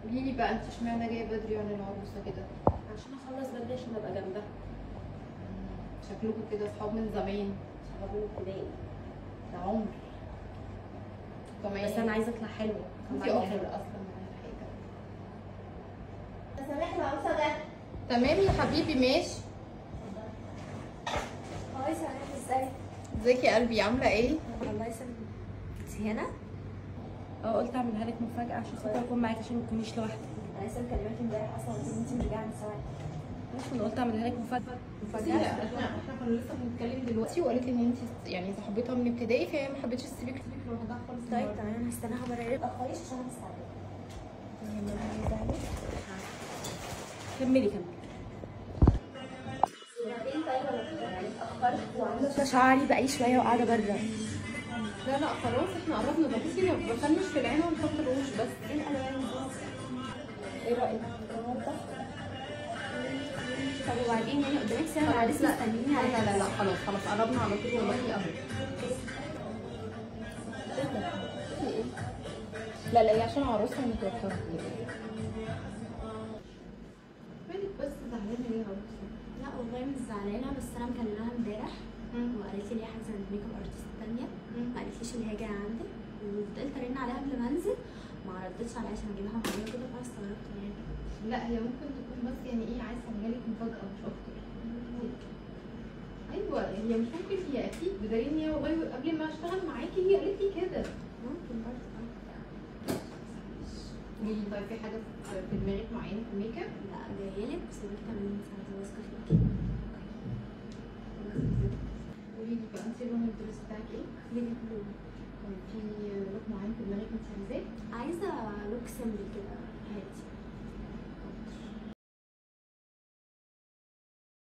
قولي لي بقى انت اشمعنى جايه بدري عن العروسه كده عشان اخلص بدري عشان ابقى جنبها شكلكم كده اصحاب من زمان صحابي من ابتدائي ده عمر طبعا بس انا عايزه اطلع حلوه انت طلعني اخر حلوة. اصلا من الحاجه سامح العروسه ده تمام يا حبيبي ماشي هاي سامح ازاي ازيك يا قلبي عامله ايه الله يسلمك انت هنا اه قلت اعملها لك مفاجاه عشان خاطر اكون معاكي عشان ما تكونيش لوحدك انا لسه مكلماكي امبارح اصلا قلت لي انت مش جايه من ساعه ماشي انا قلت اعملها لك مفاجاه بصي، احنا احنا كنا لسه بنتكلم دلوقتي وقالت ان انت يعني صاحبتها من ابتدائي فهي ما حبتش تسيبك تسيبك لوحدها خالص طيب النهاردة. تمام هستناها بره ما تاخريش عشان انا مستعجله كملي كملي بعدين طيب انا اتاخرت وعامله شعري بقالي شويه وقاعده بره لا لا خلاص احنا قربنا ده بصي ما بفنش في العين ونحط الروج بس ايه الالوان دي؟ ايه رايك؟ طب وبعدين يعني قدامك ساعه العريس مستنيني لا لا لا لا خلاص خلاص قربنا على طول والله اهو لا لا هي عشان عروسها متوترة مالك بس زعلانة ليه يا عروسة؟ لا والله مش زعلانه بس انا مكلماها امبارح وقالت لي ليه حاجزه عند ميك اب ارتست تانية ما قالتليش اللي هي جايه عندك وفضلت ارن عليها قبل ما انزل ما ردتش عليا عشان اجيبها معايا كده فانا استغربت يعني لا هي ممكن تكون بس يعني ايه عايزة تعملها لك مفاجأة مش أكتر أيوة هي مش ممكن هي أكيد بدليل إن هي والله قبل ما أشتغل معاكي هي قالت لي كده ممكن برضه قولي لي طيب في حاجة في- في دماغك معينة في الميك اب؟ لا جايه لك بس انت كمان ساعه واثقه فيكي قولي لي بقى أنت لون الدرس بتاعك إيه؟ ليفي بلو طيب في لوك معين في دماغك أنت عايزاه؟ عايزه لوك سيمبل كده هادي